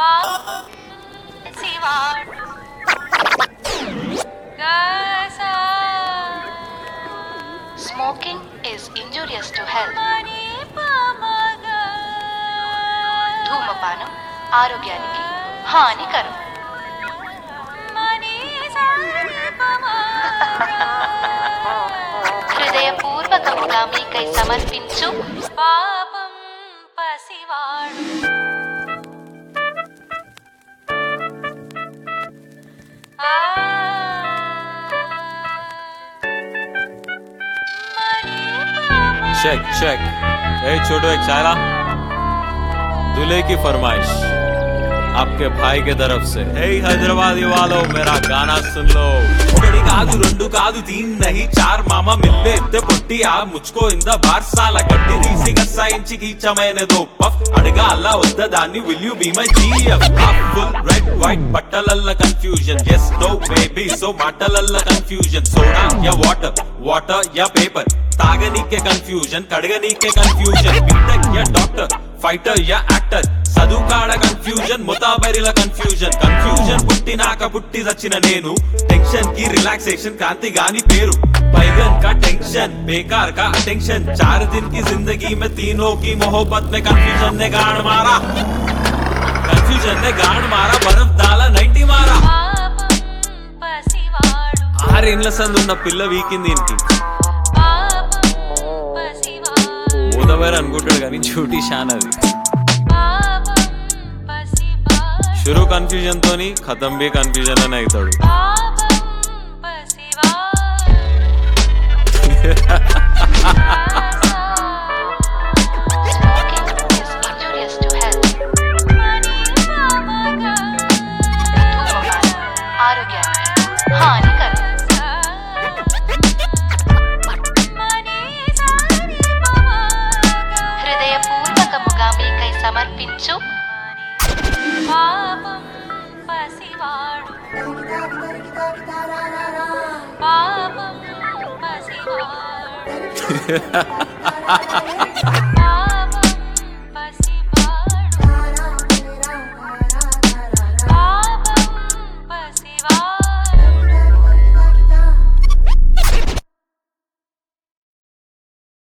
శివాడు గసా Smoking is injurious to health. మని పమగ ధూమపానం ఆరోగ్యానికి హానికరం మని సాని పమగ హృదయపూర్వకముగా మీకై సమర్పించు పాపం పసివాడు ఆ మని పమగ चेक चेक ए छोटू एक शायरा दूल्हे की फरमाइश आपके भाई के तरफ से हे हैदराबादी वालों मेरा गाना सुन लो ఒకటి కాదు రెండు కాదు తీన్ నహి చార్ మామ మిల్లే ఎత్తే పొట్టి ఆ ముచ్చుకో ఇంద బార్ సాల గట్టి తీసి గస్సాయించి గీచమైన దో పఫ్ అడగా అల్లా వద్ద దాన్ని will you be my GF full red white బట్టలల్ల confusion yes no baby so మాటలల్ల కన్ఫ్యూజన్ సోడా యా వాటర్ వాటర్ యా పేపర్ తాగనీకే కన్ఫ్యూజన్ కడగనీకే కన్ఫ్యూజన్ బీటెక్ యా డాక్టర్ ఫైటర్ యా యాక్టర్ చదువుకాడ కన్ఫ్యూజన్ ముతాబరిల కన్ఫ్యూజన్ కన్ఫ్యూజన్ పుట్టినాక పుట్టి చచ్చిన నేను టెన్షన్ కి రిలాక్సేషన్ క్రాంతి గాని పేరు बैगन का टेंशन बेकार का अटेंशन चार दिन की जिंदगी में तीनों की मोहब्बत में कंफ्यूजन ने गाड़ मारा कंफ्यूजन ने गाड़ मारा बर्फ डाला नైంటీ మారా పాపం పసివాడు ఆరేండ్ల సందున్న పిల్ల వీకింది దీనికి పాపం పసివాడు మూతవేరు అనుకుంటాడు కానీ డ్యూటీ షాన్ అది పాపం పసివాడు షురు కన్ఫ్యూజన్ తోని ఖతం బి కన్ఫ్యూజన్ అని అవుతాడు పాపం పసివాడు Smoking is injurious to health. మని పమగ ధూమపానం ఆరోగ్యానికి హానికరం మని సాని పమగ హృదయపూర్వకముగా మీకై సమర్పించు పాపం పసివాడు పాపం పసివాడు